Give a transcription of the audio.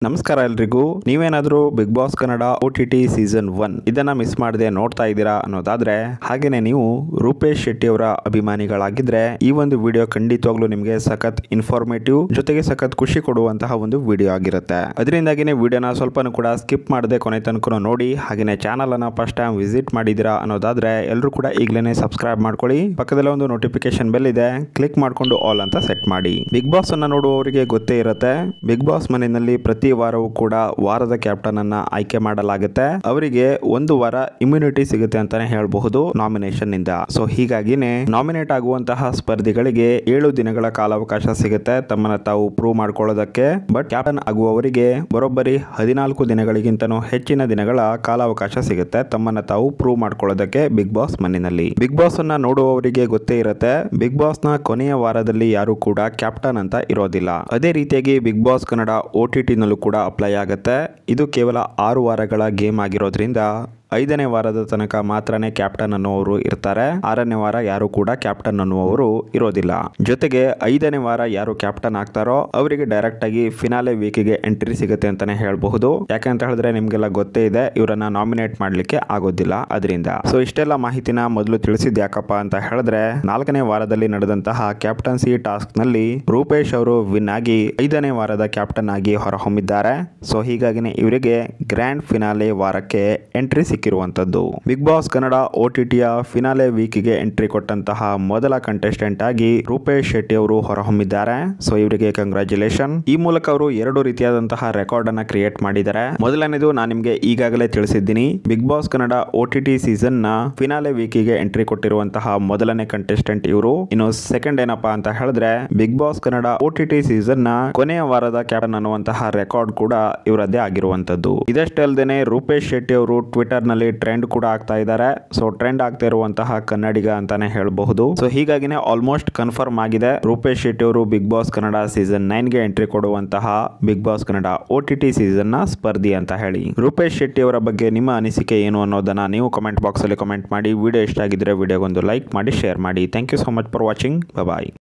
ನಮಸ್ಕಾರ ಎಲ್ರಿಗೂ ನೀವೇನಾದ್ರೂ big boss Kannada O T T season one ಇದನ್ನ ಮಿಸ್ ಮಾಡದೆ ನೋಡ್ತಾ ಇದ್ದೀರಾ ಅನ್ನೋದಾದ್ರೆ ಹಾಗೇನೆ ನೀವು ರೂಪೇಶ್ ಶೆಟ್ಟಿ ಅವರ ಅಭಿಮಾನಿಗಳಾಗಿದ್ರೆ ಈ ಒಂದು ವಿಡಿಯೋ ಖಂಡಿತವಾಗ್ಲೂ ನಿಮಗೆ ಸಖತ್ ಇನ್ಫಾರ್ಮೇಟಿವ್ ಜೊತೆಗೆ ಸಖತ್ ಖುಷಿ ಕೊಡುವಂತಹ ಒಂದು ವಿಡಿಯೋ ಆಗಿರುತ್ತೆ ಅದರಿಂದಾಗಿನೇ ವಿಡಿಯೋನ ಸ್ವಲ್ಪನೂ ಕೂಡ ಸ್ಕಿಪ್ ಮಾಡದೆ ಕೊನೆ ತನಕ ನೋಡಿ ಹಾಗೇನೆ ಚಾನಲ್ ಅನ್ನ ಫಸ್ಟ್ ಟೈಮ್ ವಿಸಿಟ್ ಮಾಡಿದ್ದೀರಾ ಅನ್ನೋದಾದ್ರೆ ಎಲ್ಲರೂ ಕೂಡ ಈಗಲೇ ಸಬ್ಸ್ಕ್ರೈಬ್ ಮಾಡ್ಕೊಳ್ಳಿ ಪಕ್ಕದಲ್ಲೇ ಒಂದು ನೋಟಿಫಿಕೇಶನ್ ಬೆಲ್ ಇದೆ ಕ್ಲಿಕ್ ಮಾಡ್ಕೊಂಡು ಆಲ್ ಅಂತ ಸೆಟ್ ಮಾಡಿ ಬಿಗ್ ಬಾಸ್ ಅನ್ನ ನೋಡುವವರಿಗೆ ಗೊತ್ತೇ ಇರುತ್ತೆ ಬಿಗ್ ಬಾಸ್ ಮನೆಯಲ್ಲಿ ಪ್ರತಿ ವಾರವೂ ಕೂಡ ವಾರದ ಕ್ಯಾಪ್ಟನ್ ಅನ್ನ ಆಯ್ಕೆ ಮಾಡಲಾಗುತ್ತೆ ಅವರಿಗೆ ಒಂದು ವಾರ ಇಮ್ಯುನಿಟಿ ಸಿಗುತ್ತೆ ಅಂತಾನೆ ಹೇಳಬಹುದು ನಾಮಿನೇಷನ್ ನಿಂದ ಸೊ ಹೀಗಾಗಿನೇ ನಾಮಿನೇಟ್ ಆಗುವಂತಹ ಸ್ಪರ್ಧಿಗಳಿಗೆ ಏಳು ದಿನಗಳ ಕಾಲಾವಕಾಶ ಸಿಗುತ್ತೆ ತಮ್ಮನ್ನ ತಾವು ಪ್ರೂವ್ ಮಾಡ್ಕೊಳ್ಳೋದಕ್ಕೆ ಬಟ್ ಕ್ಯಾಪ್ಟನ್ ಆಗುವವರಿಗೆ ಬರೋಬ್ಬರಿ ಹದಿನಾಲ್ಕು ದಿನಗಳಿಗಿಂತನೂ ಹೆಚ್ಚಿನ ದಿನಗಳ ಕಾಲಾವಕಾಶ ಸಿಗುತ್ತೆ ತಮ್ಮನ್ನ ತಾವು ಪ್ರೂವ್ ಮಾಡ್ಕೊಳ್ಳೋದಕ್ಕೆ ಬಿಗ್ ಬಾಸ್ ಮನೆಯಲ್ಲಿ ಬಿಗ್ ಬಾಸ್ ಅನ್ನ ನೋಡುವವರಿಗೆ ಗೊತ್ತೇ ಇರುತ್ತೆ ಬಿಗ್ ಬಾಸ್ ನ ಕೊನೆಯ ವಾರದಲ್ಲಿ ಯಾರು ಕೂಡ ಕ್ಯಾಪ್ಟನ್ ಅಂತ ಇರೋದಿಲ್ಲ ಅದೇ ರೀತಿಯಾಗಿ big boss Kannada O T ಟಿನಲ್ಲೂ ಕೂಡ ಅಪ್ಲೈ ಆಗುತ್ತೆ ಇದು ಕೇವಲ ಆರು ವಾರಗಳ ಗೇಮ್ ಆಗಿರೋದ್ರಿಂದ ಐದನೇ ವಾರದ ತನಕ ಮಾತ್ರನೇ ಕ್ಯಾಪ್ಟನ್ ಅನ್ನುವರು ಇರ್ತಾರೆ ಆರನೇ ವಾರ ಯಾರು ಕೂಡ ಕ್ಯಾಪ್ಟನ್ ಅನ್ನುವರು ಇರೋದಿಲ್ಲ ಜೊತೆಗೆ ಐದನೇ ವಾರ ಯಾರು ಕ್ಯಾಪ್ಟನ್ ಆಗ್ತಾರೋ ಅವರಿಗೆ ಡೈರೆಕ್ಟ್ ಆಗಿ ಫಿನಾಲೆ ವೀಕಿಗೆ ಎಂಟ್ರಿ ಸಿಗುತ್ತೆ ಅಂತಾನೆ ಹೇಳಬಹುದು ಯಾಕಂತ ಹೇಳಿದ್ರೆ ನಿಮ್ಗೆಲ್ಲ ಗೊತ್ತೇ ಇದೆ ಇವರನ್ನ ನಾಮಿನೇಟ್ ಮಾಡ್ಲಿಕ್ಕೆ ಆಗೋದಿಲ್ಲ ಅದರಿಂದ ಸೊ ಇಷ್ಟೆಲ್ಲ ಮಾಹಿತಿನ ಮೊದಲು ತಿಳಿಸಿದ್ ಯಾಕಪ್ಪ ಅಂತ ಹೇಳಿದ್ರೆ ನಾಲ್ಕನೇ ವಾರದಲ್ಲಿ ನಡೆದಂತಹ ಕ್ಯಾಪ್ಟನ್ಸಿ ಟಾಸ್ಕ್ ನಲ್ಲಿ ರೂಪೇಶ್ ಅವರು ವಿನ್ ಆಗಿ ಐದನೇ ವಾರದ ಕ್ಯಾಪ್ಟನ್ ಆಗಿ ಹೊರಹೊಮ್ಮಿದ್ದಾರೆ ಸೊ ಹೀಗಾಗಿನೇ ಇವರಿಗೆ ಗ್ರ್ಯಾಂಡ್ ಫಿನಾಲೆ ವಾರಕ್ಕೆ ಎಂಟ್ರಿ ಸಿಕ್ಕಿರುವಂತದ್ದು big boss Kannada O T ಟಿಯ ಫಿನಾಲೆ ವೀಕಿಗೆ ಎಂಟ್ರಿ ಕೊಟ್ಟಂತಹ ಮೊದಲ ಕಂಟೆಸ್ಟೆಂಟ್ ಆಗಿ ರೂಪೇಶ್ ಶೆಟ್ಟಿ ಅವರು ಹೊರಹೊಮ್ಮಿದ್ದಾರೆ ಸೊ ಇವರಿಗೆ ಕಂಗ್ರಾಚುಲೇಷನ್ ಈ ಮೂಲಕ ಅವರು ಎರಡು ರೀತಿಯಾದಂತಹ ರೆಕಾರ್ಡ್ ಅನ್ನ ಕ್ರಿಯೇಟ್ ಮಾಡಿದ್ದಾರೆ ಮೊದಲನೇದು ನಾನು ನಿಮ್ಗೆ ಈಗಾಗಲೇ ತಿಳಿಸಿದ್ದೀನಿ big boss Kannada O T T season ನ ಫಿನಾಲೆ ವೀಕಿಗೆ ಎಂಟ್ರಿ ಕೊಟ್ಟಿರುವಂತಹ ಮೊದಲನೇ ಕಂಟೆಸ್ಟೆಂಟ್ ಇವರು ಇನ್ನು ಸೆಕೆಂಡ್ ಏನಪ್ಪಾ ಅಂತ ಹೇಳಿದ್ರೆ big boss Kannada O T T season ನ ಕೊನೆಯ ವಾರದ ಕ್ಯಾಪ್ಟನ್ ಅನ್ನುವಂತಹ ರೆಕಾರ್ಡ್ ಕೂಡ ಇವರದ್ದೇ ಆಗಿರುವಂತದ್ದು ಇದಷ್ಟೇ ಅಲ್ಲದೆ ರೂಪೇಶ್ ಶೆಟ್ಟಿ ಅವರು ಟ್ವಿಟರ್ ನಲ್ಲಿ ಟ್ರೆಂಡ್ ಕೂಡ ಆಗ್ತಾ ಇದ್ದಾರೆ ಸೊ ಟ್ರೆಂಡ್ ಆಗ್ತಾ ಇರುವಂತಹ ಕನ್ನಡಿಗ ಅಂತಾನೆ ಹೇಳಬಹುದು ಸೊ ಹೀಗಾಗಿನೇ ಆಲ್ಮೋಸ್ಟ್ ಕನ್ಫರ್ಮ್ ಆಗಿದೆ ರೂಪೇಶ್ ಶೆಟ್ಟಿ ಅವರು big boss Kannada season nine ಗೆ ಎಂಟ್ರಿ ಕೊಡುವಂತಹ big boss Kannada O T T season ನ ಸ್ಪರ್ಧಿ ಅಂತ ಹೇಳಿ ರೂಪೇಶ್ ಶೆಟ್ಟಿ ಅವರ ಬಗ್ಗೆ ನಿಮ್ಮ ಅನಿಸಿಕೆ ಏನು ಅನ್ನೋದನ್ನ ನೀವು ಕಮೆಂಟ್ ಬಾಕ್ಸ್ ಅಲ್ಲಿ ಕಮೆಂಟ್ ಮಾಡಿ ವಿಡಿಯೋ ಇಷ್ಟ ಆಗಿದ್ರೆ ವಿಡಿಯೋಗೊಂದು ಲೈಕ್ ಮಾಡಿ ಶೇರ್ ಮಾಡಿ thank you so much for watching bye